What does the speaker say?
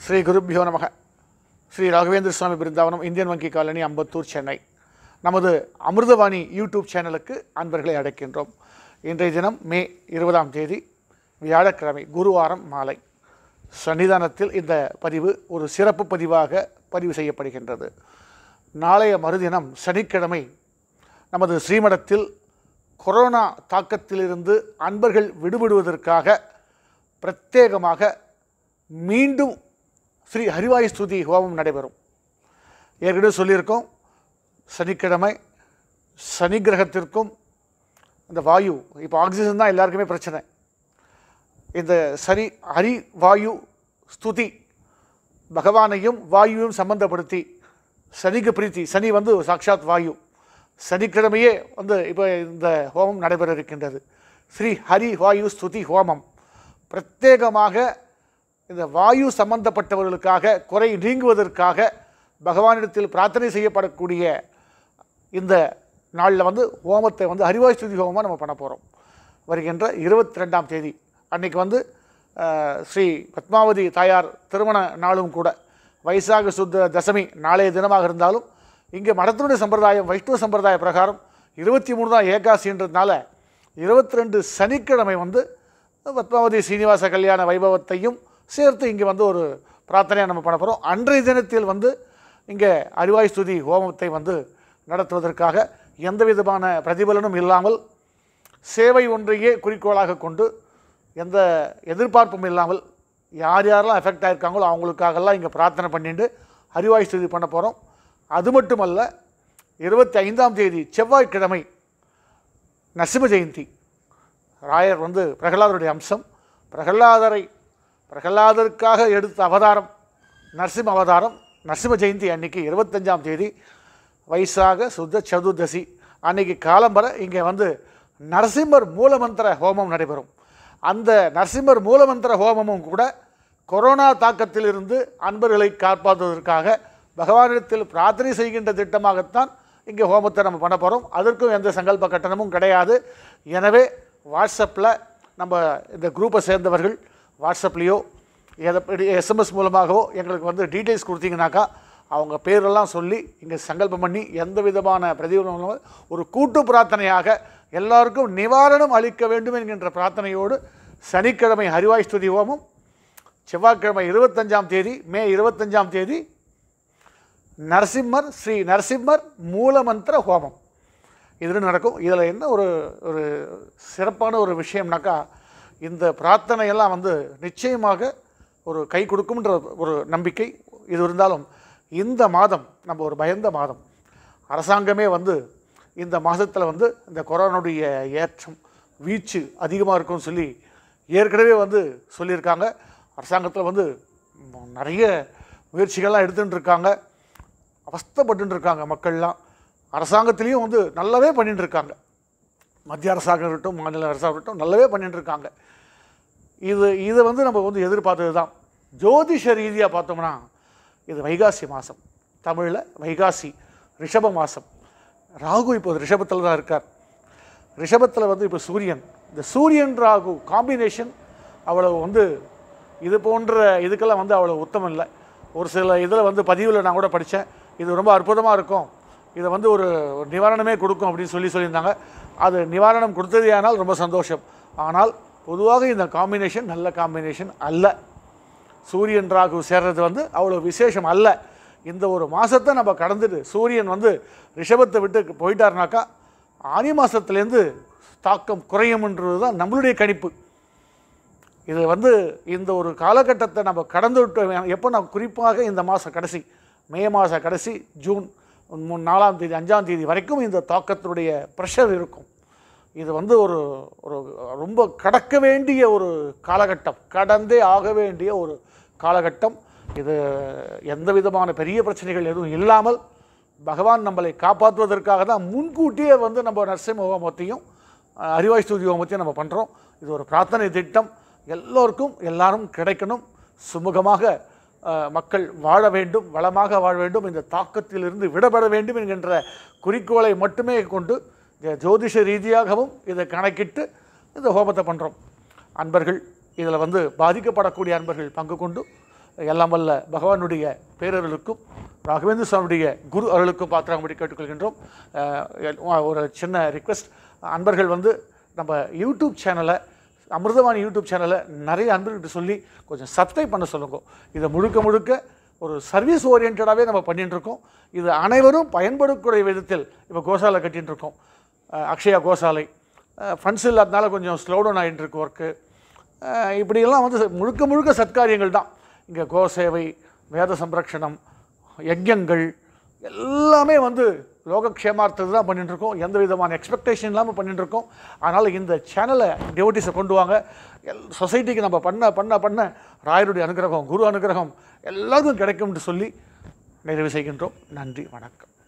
ஸ்ரீ குருப்பியோ நமக ஸ்ரீ ராகவேந்திர சுவாமி பிருந்தாவனம் இந்தியன் வங்கி காலனி அம்பத்தூர் சென்னை நமது அமிர்தவாணி யூடியூப் சேனலுக்கு அன்பர்களை அழைக்கின்றோம் இன்றைய தினம் மே இருபதாம் தேதி வியாழக்கிழமை குருவாரம் மாலை சன்னிதானத்தில் இந்த பதிவு ஒரு சிறப்பு பதிவாக பதிவு செய்யப்படுகின்றது நாளைய மறுதினம் சனிக்கிழமை நமது ஸ்ரீமடத்தில் கொரோனா தாக்கத்திலிருந்து அன்பர்கள் விடுபடுவதற்காக பிரத்யேகமாக மீண்டும் ஸ்ரீ ஹரிவாயு ஸ்துதி ஹோமம் நடைபெறும் ஏற்கனவே சொல்லியிருக்கோம் சனிக்கிழமை சனி கிரகத்திற்கும் இந்த வாயு இப்போ ஆக்சிஜன் தான் எல்லாருக்குமே பிரச்சனை இந்த சரி ஹரி வாயு ஸ்துதி பகவானையும் வாயுவையும் சம்பந்தப்படுத்தி சனிக்கு பிரீத்தி சனி வந்து சாக்ஷாத் வாயு சனிக்கிழமையே வந்து இப்போ இந்த ஹோமம் நடைபெற இருக்கின்றது ஸ்ரீ ஹரி வாயு ஸ்துதி ஹோமம் பிரத்யேகமாக இந்த வாயு சம்பந்தப்பட்டவர்களுக்காக குறை நீங்குவதற்காக பகவானிடத்தில் பிரார்த்தனை செய்யப்படக்கூடிய இந்த நாளில் வந்து ஹோமத்தை வந்து ஹரிவாயு ஸ்துதி ஹோமமாக நம்ம பண்ண போகிறோம் வருகின்ற இருபத்தி ரெண்டாம் தேதி அன்னைக்கு வந்து அஹ், ஸ்ரீ பத்மாவதி தாயார் திருமண நாளும் கூட வைசாக சுத்த தசமி நாளைய தினமாக இருந்தாலும் இங்கே மடத்தினுடைய சம்பிரதாயம் வைஷ்ணவ சம்பிரதாய பிரகாரம் இருபத்தி மூணு தான் ஏகாசின்றதுனால இருபத்தி ரெண்டு சனிக்கிழமை வந்து பத்மாவதி சீனிவாச கல்யாண வைபவத்தையும் சேர்த்து இங்கே வந்து ஒரு பிரார்த்தனையாக நம்ம பண்ண போகிறோம் அன்றைய தினத்தில் வந்து இங்கே அரிவாய் ஸ்துதி ஹோமத்தை வந்து நடத்துவதற்காக எந்த விதமான பிரதிபலனும் இல்லாமல் சேவை ஒன்றையே குறிக்கோளாக கொண்டு எந்த எதிர்பார்ப்பும் இல்லாமல் யார் யாரெல்லாம் எஃபெக்ட் ஆயிருக்காங்களோ அவங்களுக்காகலாம் இங்கே பிரார்த்தனை பண்ணிட்டு ஹரிவாய் ஸ்துதி பண்ண போகிறோம் அது மட்டுமல்ல இருபத்தி ஐந்தாம் தேதி செவ்வாய்க்கிழமை நரசிம்ம ஜெயந்தி ராயர் வந்து பிரகலாதருடைய அம்சம் பிரகலாதரை பிரகலாதருக்காக எடுத்த அவதாரம் நரசிம்ம அவதாரம் நரசிம்ம ஜெயந்தி அன்னைக்கு இருபத்தஞ்சாம் தேதி வைசாக சுத்த சதுர்தசி அன்னைக்கு காலம்பரை இங்கே வந்து நரசிம்மர் மூலமந்திர ஹோமம் நடைபெறும் அந்த நரசிம்மர் மூலமந்திர ஹோமமும் கூட கொரோனா தாக்கத்திலிருந்து அன்பர்களை காப்பாற்றுவதற்காக பகவானிடத்தில் பிரார்த்தனை செய்கின்ற திட்டமாகத்தான் இங்கே ஹோமத்தை நம்ம பண்ண போகிறோம் அதற்கும் எந்த சங்கல்ப கட்டணமும் கிடையாது எனவே வாட்ஸ்அப்பில் நம்ம இந்த குரூப்பை சேர்ந்தவர்கள் வாட்ஸ்அப்லேயோ எதை எஸ்எம்எஸ் மூலமாகவோ எங்களுக்கு வந்து டீட்டெயில்ஸ் கொடுத்தீங்கனாக்கா அவங்க பேரெல்லாம் சொல்லி இங்கே சங்கல்பம் பண்ணி எந்த விதமான பிரதிபலனும் ஒரு கூட்டு பிரார்த்தனையாக எல்லாருக்கும் நிவாரணம் அளிக்க வேண்டும் என்கின்ற பிரார்த்தனையோடு சனிக்கிழமை ஹரிவாய் ஸ்துதி ஹோமம் செவ்வாய்க்கிழமை இருபத்தஞ்சாம் தேதி மே இருபத்தஞ்சாம் தேதி நரசிம்மர் ஸ்ரீ நரசிம்மர் மூலமந்திர ஹோமம் இது நடக்கும் இதில் என்ன ஒரு ஒரு சிறப்பான ஒரு விஷயம்னாக்கா இந்த பிரார்த்தனையெல்லாம் வந்து நிச்சயமாக ஒரு கை கொடுக்கும்ன்ற ஒரு நம்பிக்கை இது இருந்தாலும் இந்த மாதம் நம்ம ஒரு பயந்த மாதம் அரசாங்கமே வந்து இந்த மாதத்தில் வந்து இந்த கொரோனாவுடைய ஏற்றம் வீச்சு அதிகமாக இருக்கும்னு சொல்லி ஏற்கனவே வந்து சொல்லியிருக்காங்க அரசாங்கத்தில் வந்து ம், நிறைய முயற்சிகள்லாம் எடுத்துட்டு இருக்காங்க அவஸ்தைப்பட்டு இருக்காங்க மக்கள்லாம் அரசாங்கத்திலையும் வந்து நல்லாவே பண்ணிட்டு இருக்காங்க மத்திய அரசாங்கம் இருக்கட்டும் மாநில அரசாங்கம் இருக்கட்டும் நல்லாவே பண்ணிட்டு இருக்காங்க இது இதை வந்து நம்ம வந்து எதிர்பார்த்தது தான் ஜோதிஷ ரீதியாக பார்த்தோம்னா இது வைகாசி மாதம் தமிழில் வைகாசி ரிஷப மாதம் ராகு இப்போ ரிஷபத்தில் தான் இருக்கார் ரிஷபத்தில் வந்து இப்போ சூரியன் இந்த சூரியன் ராகு காம்பினேஷன் அவ்வளவு வந்து இது போன்ற இதுக்கெல்லாம் வந்து அவ்வளோ உத்தமம் இல்லை ஒரு சில இதில் வந்து பதிவில் நான் கூட படித்தேன் இது ரொம்ப அற்புதமாக இருக்கும் இதை வந்து ஒரு ஒரு நிவாரணமே கொடுக்கும் அப்படின்னு சொல்லி சொல்லியிருந்தாங்க அது நிவாரணம் கொடுத்ததேயானால் ரொம்ப சந்தோஷம் ஆனால் பொதுவாக இந்த காம்பினேஷன் நல்ல காம்பினேஷன் அல்ல சூரியன் ராகு சேர்றது வந்து அவ்வளோ விசேஷம் அல்ல இந்த ஒரு மாதத்தை நம்ம கடந்துட்டு சூரியன் வந்து ரிஷபத்தை விட்டு போயிட்டாருனாக்கா ஆனி மாதத்துலேருந்து தாக்கம் குறையும்ன்றது தான் நம்மளுடைய கணிப்பு இது வந்து இந்த ஒரு காலகட்டத்தை நம்ம கடந்து விட்டோம் எப்போ நான் குறிப்பாக இந்த மாத கடைசி மே மாத கடைசி ஜூன் மூணு நாலாம் தேதி அஞ்சாம் தேதி வரைக்கும் இந்த தாக்கத்தினுடைய ப்ரெஷர் இருக்கும் இது வந்து ஒரு ஒரு ரொம்ப கடக்க வேண்டிய ஒரு காலகட்டம் கடந்தே ஆக வேண்டிய ஒரு காலகட்டம் இது எந்த விதமான பெரிய பிரச்சனைகள் எதுவும் இல்லாமல் பகவான் நம்மளை காப்பாற்றுவதற்காக தான் முன்கூட்டியே வந்து நம்ம நரசிம்ம ஹோமத்தையும் அஹ், அரிவாய் ஸ்துதி ஹோமத்தையும் நம்ம பண்ணுறோம் இது ஒரு பிரார்த்தனை திட்டம் எல்லோருக்கும் எல்லாரும் கிடைக்கணும் சுமூகமாக அஹ், மக்கள் வாழ வேண்டும் வளமாக வாழ வேண்டும் இந்த தாக்கத்திலிருந்து விடுபட வேண்டும் என்கின்ற குறிக்கோளை மட்டுமே கொண்டு இந்த ஜோதிஷ ரீதியாகவும் இதை கணக்கிட்டு இந்த ஹோமத்தை பண்ணுறோம் அன்பர்கள் இதில் வந்து பாதிக்கப்படக்கூடிய அன்பர்கள் பங்கு கொண்டு எல்லாம் வல்ல பகவானுடைய பேரர்களுக்கும் ராகவேந்திர சுவாமியுடைய குரு அருளுக்கும் பாத்திரம்படி கேட்டுக்கொள்கின்றோம் அஹ், ஒரு சின்ன ரிக்வெஸ்ட் அன்பர்கள் வந்து நம்ம யூடியூப் சேனலை அமிர்தவாணி யூடியூப் சேனலை நிறைய அன்பர்கிட்ட சொல்லி கொஞ்சம் சப்ஸ்கிரைப் பண்ண சொல்லுங்க இதை முழுக்க முழுக்க ஒரு சர்வீஸ் ஓரியன்டாகவே நம்ம பண்ணிட்டு இருக்கோம் இது அனைவரும் பயன்படக்கூடிய விதத்தில் இப்போ கோசாலை கட்டிட்டு இருக்கோம் அஹ், அக்ஷயா கோசாலை ஃபண்ட்ஸ் இல்லாதனால கொஞ்சம் ஸ்லோ டவுன் ஆகிட்டு இருக்கு ஒர்க்கு இப்படியெல்லாம் வந்து முழுக்க முழுக்க சத்காரியங்கள் தான் இங்கே கோசேவை வேத சம்ரக்ஷணம் யஜ்யங்கள் எல்லாமே வந்து லோகக்ஷேமார்த்தது தான் பண்ணிட்டு இருக்கோம் எந்த விதமான எக்ஸ்பெக்டேஷன் இல்லாமல் பண்ணிட்டு இருக்கோம் அதனால் இந்த சேனலை டிவோட்டிஸை கொண்டு வாங்க எல் சொசைட்டிக்கு நம்ம பண்ண பண்ண பண்ண ராயருடைய அனுகிரகம் குரு அனுகிரகம் எல்லாருக்கும் கிடைக்கும்னு சொல்லி நிறைவு செய்கின்றோம் நன்றி வணக்கம்